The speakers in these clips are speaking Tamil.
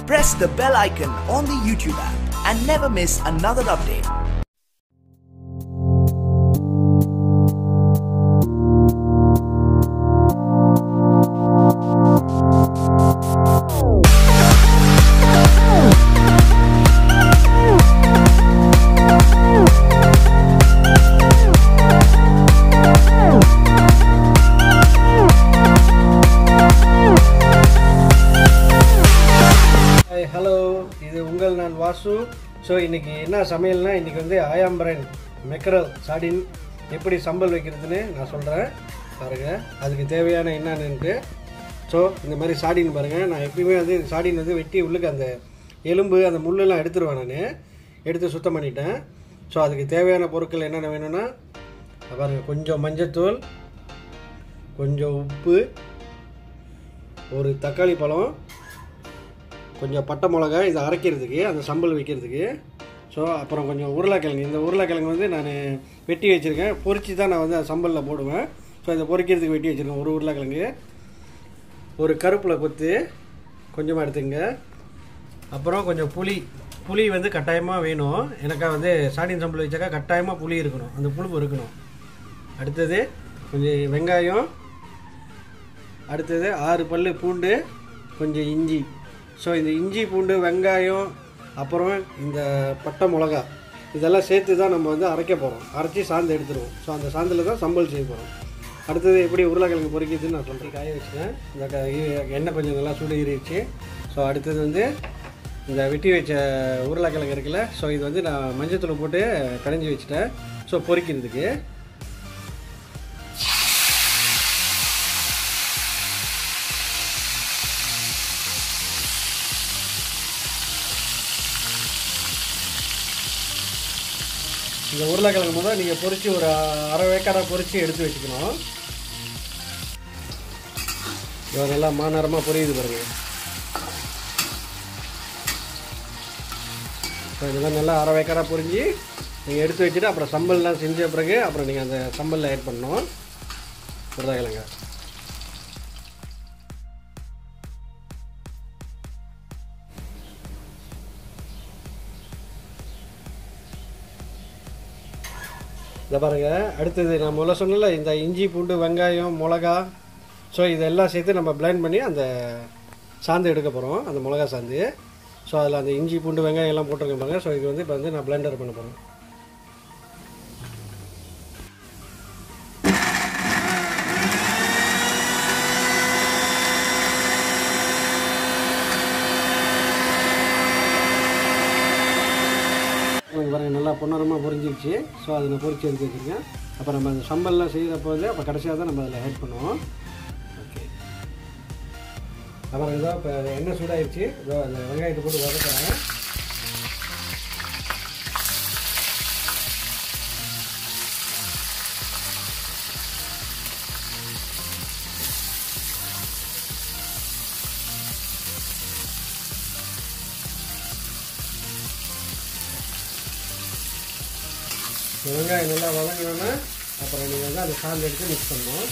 press the bell icon on the YouTube app and never miss another update. Hi hello இது உங்கள் நான் வாசு ஸோ இன்றைக்கி என்ன சமையல்னா இன்றைக்கி வந்து ஆயாம்பரன் மெக்கரல் சாடின் எப்படி சம்பல் வைக்கிறதுன்னு நான் சொல்கிறேன் பாருங்கள் அதுக்கு தேவையான என்னென்னு ஸோ இந்த மாதிரி சாடின் பாருங்கள் நான் எப்பயுமே வந்து சாடின் வந்து வெட்டி உள்ளுக்கு அந்த எலும்பு அந்த முள்ளெல்லாம் எடுத்துருவேன் நான் எடுத்து சுத்தம் பண்ணிட்டேன் ஸோ அதுக்கு தேவையான பொருட்கள் என்னென்ன வேணும்னா பாருங்கள் கொஞ்சம் மஞ்சத்தூள் கொஞ்சம் உப்பு ஒரு தக்காளி பழம் கொஞ்சம் பட்டை மிளகா இதை அரைக்கிறதுக்கு அந்த சம்பல் வைக்கிறதுக்கு ஸோ அப்புறம் கொஞ்சம் உருளைக்கிழங்கு இந்த உருளைக்கிழங்கு வந்து நான் வெட்டி வச்சுருக்கேன் பொரிச்சு தான் நான் வந்து அந்த சம்பலில் போடுவேன் ஸோ இதை பொரிக்கிறதுக்கு வெட்டி வச்சுருக்கேன் ஒரு உருளைக்கிழங்கு ஒரு கருப்பில் கொத்து கொஞ்சமாக எடுத்துங்க அப்புறம் கொஞ்சம் புளி புளி வந்து கட்டாயமாக வேணும் எனக்கா வந்து சாடின் சம்பல் வச்சாக்கா கட்டாயமாக புளி இருக்கணும் அந்த புளிப்பு இருக்கணும் அடுத்தது கொஞ்சம் வெங்காயம் அடுத்தது ஆறு பல் பூண்டு கொஞ்சம் இஞ்சி ஸோ இந்த இஞ்சி பூண்டு வெங்காயம் அப்புறம் இந்த பட்டை மிளகா இதெல்லாம் சேர்த்து தான் நம்ம வந்து அரைக்க போகிறோம் அரைச்சி சாந்து எடுத்துருவோம் ஸோ அந்த சாந்தில் தான் சம்பல் செய்ய போகிறோம் அடுத்தது எப்படி உருளைக்கிழங்கு பொரிக்கிறதுன்னு நான் சொல்கிறேன் காய வச்சுட்டேன் இந்த க- இ- எண்ணெய் கொஞ்சம் நல்லா சூடு ஏறிடுச்சு ஸோ அடுத்தது வந்து இந்த வெட்டி வச்ச உருளைக்கிழங்கு இருக்குல்ல ஸோ இது வந்து நான் மஞ்சத்தூள் போட்டு கடைஞ்சி வச்சுட்டேன் ஸோ பொரிக்கிறதுக்கு இந்த உருளைக்கிழங்கு முதல் நீங்கள் பொரிச்சு ஒரு அரை வேக்காடாக பொரிச்சு எடுத்து வச்சுக்கணும் இது நல்லா மாநரமாக பொரியுது பாருங்க இப்போ இதெல்லாம் நல்லா அரை வேக்காடாக பொரிஞ்சு நீங்கள் எடுத்து வச்சுட்டு அப்புறம் சம்பல்லாம் செஞ்ச பிறகு அப்புறம் நீங்கள் அந்த சம்பலில் ஆட் பண்ணணும் உருளைக்கிழங்க இதை பாருங்க அடுத்தது நான் முதல்ல சொன்னல இந்த இஞ்சி பூண்டு வெங்காயம் மிளகா ஸோ இதெல்லாம் சேர்த்து நம்ம பிளெண்ட் பண்ணி அந்த சாந்து எடுக்க போகிறோம் அந்த மிளகா சாந்து ஸோ அதில் அந்த இஞ்சி பூண்டு வெங்காயம் எல்லாம் போட்டிருக்கேன் பாருங்க ஸோ இது வந்து இப்போ வந்து நான் பிளெண்டர் பண்ண போகிறேன் இங்க பாருங்க நல்லா பொன்னரமாக பொரிஞ்சிருச்சு ஸோ அதை நான் பொரிச்சு எடுத்து வச்சுருக்கேன் அப்போ நம்ம அந்த சம்பல்லாம் செய்கிறப்போ வந்து அப்போ கடைசியாக தான் நம்ம அதில் ஆட் பண்ணுவோம் ஓகே அப்புறம் இதோ இப்போ எண்ணெய் சூடாயிருச்சு இதோ அந்த வெங்காயத்தை போட்டு வதக்குறேன் இந்த வெங்காயம் நல்லா வதங்கினோன்னா அப்புறம் நீங்கள் வந்து அந்த சாந்து எடுத்து மிக்ஸ் பண்ணணும்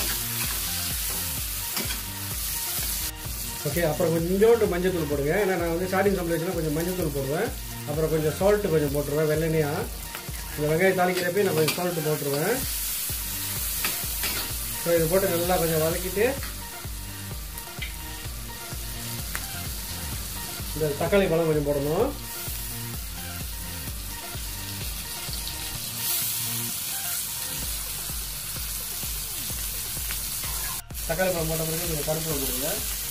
ஓகே அப்புறம் கொஞ்சோண்டு மஞ்சத்தூள் போடுங்க ஏன்னா நான் வந்து ஸ்டார்டிங் சம்பளம் கொஞ்சம் மஞ்சத்தூள் போடுவேன் அப்புறம் கொஞ்சம் சால்ட்டு கொஞ்சம் போட்டுருவேன் வெள்ளனையா இந்த வெங்காயம் தாளிக்கிறப்ப நான் கொஞ்சம் சால்ட்டு போட்டுருவேன் ஸோ இதை போட்டு நல்லா கொஞ்சம் வதக்கிட்டு இந்த தக்காளி பழம் கொஞ்சம் போடணும் தக்காளி பழம் போட்ட பிறகு கொஞ்சம் கருப்பு போடுங்க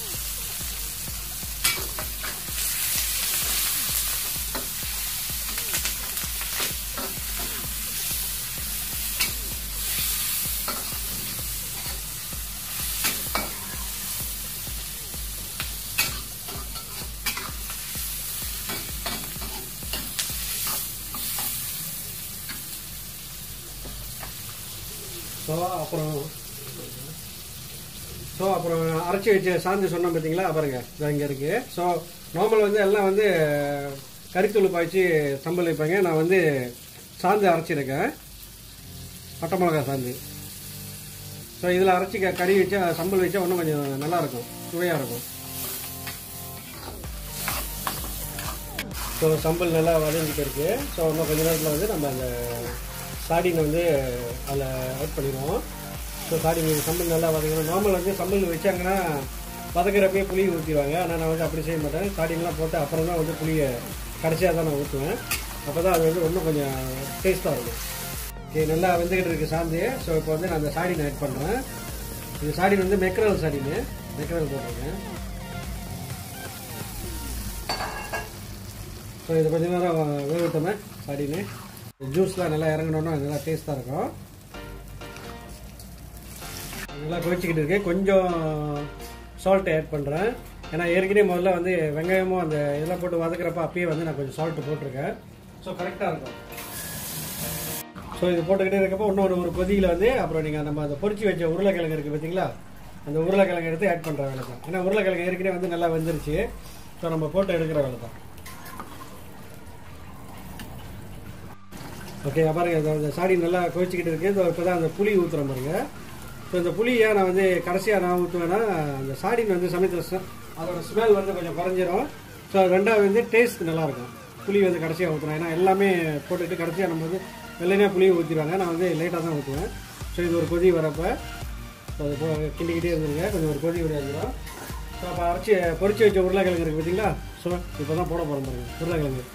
ஸோ அப்புறம் ஸோ அப்புறம் அரைச்சி வச்சு சாந்து சொன்னோம் பார்த்தீங்களா பாருங்க இதோ இங்கே இருக்குது ஸோ நார்மல் வந்து எல்லாம் வந்து கறித்தூள் பாய்ச்சி சம்பல் வைப்பாங்க நான் வந்து சாந்து அரைச்சிருக்கேன் பட்டை மிளகா சாந்து ஸோ இதில் அரைச்சி க- கறி வச்சா சம்பல் வச்சா இன்னும் கொஞ்சம் நல்லா இருக்கும் சுவையாக இருக்கும் ஸோ சம்பல் நல்லா வதங்கிட்டு இருக்கு ஸோ இன்னும் கொஞ்ச நேரத்தில் வந்து நம்ம அந்த சாடினை வந்து அதில் ஆட் பண்ணிடுவோம் ஸோ சாடின் சம்பல் நல்லா வதங்கணும் நார்மல் வந்து சம்பல் வச்சாங்கன்னா வதக்கிறப்பே புளி ஊற்றிடுவாங்க ஆனால் நான் வந்து அப்படி செய்ய மாட்டேன் சாடின்லாம் போட்டு அப்புறம் தான் வந்து புளியை கடைசியாக தான் நான் ஊற்றுவேன் அப்போ தான் அது வந்து இன்னும் கொஞ்சம் டேஸ்ட்டாக இருக்கும் ஓகே நல்லா வெந்துக்கிட்டு இருக்குது சாந்து ஸோ இப்போ வந்து நான் அந்த சாடின் ஆட் பண்ணுறேன் இது சாடின் வந்து மெக்ரல் சாடின்னு மெக்ரல் போட்டிருக்கேன் ஸோ இது கொஞ்ச நேரம் வேகட்டோமே சாடின்னு ஜூஸ்லாம் நல்லா இறங்கணுன்னா நல்லா டேஸ்ட்டாக இருக்கும் நல்லா கொதிச்சிக்கிட்டு இருக்கு கொஞ்சம் சால்ட் ஆட் பண்ணுறேன் ஏன்னா ஏற்கனவே முதல்ல வந்து வெங்காயமும் அந்த இதெல்லாம் போட்டு வதக்குறப்ப அப்பயே வந்து நான் கொஞ்சம் சால்ட் போட்டிருக்கேன் ஸோ கரெக்டாக இருக்கும் ஸோ இது போட்டுக்கிட்டே இருக்கப்போ இன்னொரு ஒரு கொதியில் வந்து அப்புறம் நீங்கள் நம்ம அந்த பொரிச்சு வச்ச உருளைக்கிழங்கு இருக்குது பார்த்தீங்களா அந்த உருளைக்கிழங்கு எடுத்து ஆட் பண்ணுற வேலை தான் ஏன்னா உருளைக்கிழங்கு ஏற்கனவே வந்து நல்லா வெந்துருச்சு ஸோ நம்ம போட்டு எடுக்கிற வேலை தான் ஓகே பாருங்க இந்த- இந்த சாடி நல்லா கொதிச்சுக்கிட்டு இருக்கு இதோ இப்போ தான் அந்த புளி ஊற்றுறோம் பாருங்க ஸோ இந்த புளியை நான் வந்து கடைசியாக நான் ஊற்றுவேன்னா அந்த சாடின் வந்து சமயத்தில் ச- அதோட ஸ்மெல் வந்து கொஞ்சம் குறைஞ்சிரும் ஸோ ரெண்டாவது வந்து டேஸ்ட் நல்லாயிருக்கும் புளி வந்து கடைசியாக ஊற்றுறேன் ஏன்னா எல்லாமே போட்டுட்டு கடைசியாக நம்ம வந்து வெள்ளையாக புளி ஊற்றிடுவாங்க நான் வந்து லேட்டாக தான் ஊற்றுவேன் ஸோ இது ஒரு கொதி வரப்போ ஸோ அது போ கிண்டிக்கிட்டே இருந்துருங்க கொஞ்சம் ஒரு கொதி விட வந்துடும் ஸோ அப்போ அரைச்சி பொரிச்சு வச்ச உருளைக்கிழங்கு இருக்குது பார்த்தீங்களா ஸோ இப்போ தான் போட போகிறோம் பாருங்க உருளைக்கிழங்கு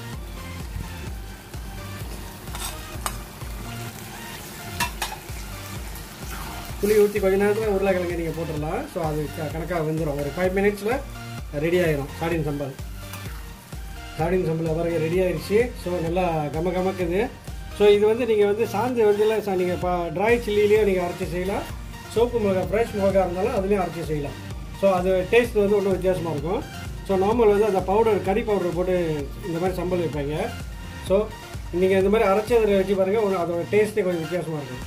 புளி ஊற்றி கொஞ்ச நேரத்தில் உருளைக்கிழங்கு நீங்கள் போட்டுடலாம் ஸோ அது க- கணக்காக வெந்துடும் ஒரு ஃபைவ் மினிட்ஸில் ரெடி ஆயிரும் சாடின் சம்பல் சாடின் சம்பல் பாருங்க ரெடி ஆயிடுச்சு ஸோ நல்லா கம கமக்குது ஸோ இது வந்து நீங்கள் வந்து சாந்து வந்து நீங்கள் இப்போ ட்ரை சில்லிலேயும் நீங்கள் அரைச்சி செய்யலாம் சோப்பு மிளகா ஃப்ரெஷ் மிளகா இருந்தாலும் அதுலேயும் அரைச்சி செய்யலாம் ஸோ அது டேஸ்ட் வந்து ஒன்றும் வித்தியாசமாக இருக்கும் ஸோ நார்மல் வந்து அந்த பவுடர் கறி பவுடர் போட்டு இந்த மாதிரி சம்பல் வைப்பாங்க ஸோ நீங்கள் இந்த மாதிரி அரைச்சதில் வச்சு பாருங்கள் ஒரு அதோட டேஸ்ட்டே கொஞ்சம் வித்தியாசமாக இருக்கும்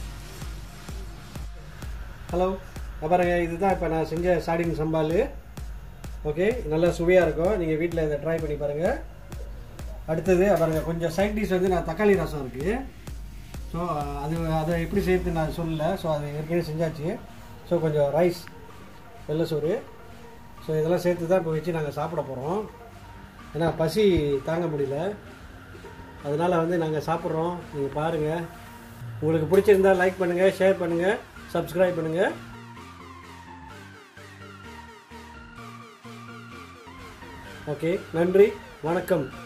ஹலோ பாருங்க இதுதான் இப்போ நான் செஞ்ச சாடின் சம்பால் ஓகே நல்லா சுவையாக இருக்கும் நீங்கள் வீட்டில் இதை ட்ரை பண்ணி பாருங்கள் அடுத்தது பாருங்க கொஞ்சம் சைட் டிஷ் வந்து நான் தக்காளி ரசம் இருக்குது ஸோ அது அதை எப்படி செய்யறது நான் சொல்லல ஸோ அது ஏற்கனவே செஞ்சாச்சு ஸோ கொஞ்சம் ரைஸ் வெள்ளை சோறு ஸோ இதெல்லாம் சேர்த்து தான் இப்போ வச்சு நாங்கள் சாப்பிட போகிறோம் ஏன்னா பசி தாங்க முடியல அதனால் வந்து நாங்கள் சாப்பிட்றோம் நீங்கள் பாருங்கள் உங்களுக்கு பிடிச்சிருந்தா லைக் பண்ணுங்கள் ஷேர் பண்ணுங்கள் சப்ஸ்கிரைப் பண்ணுங்கள் ஓகே நன்றி வணக்கம்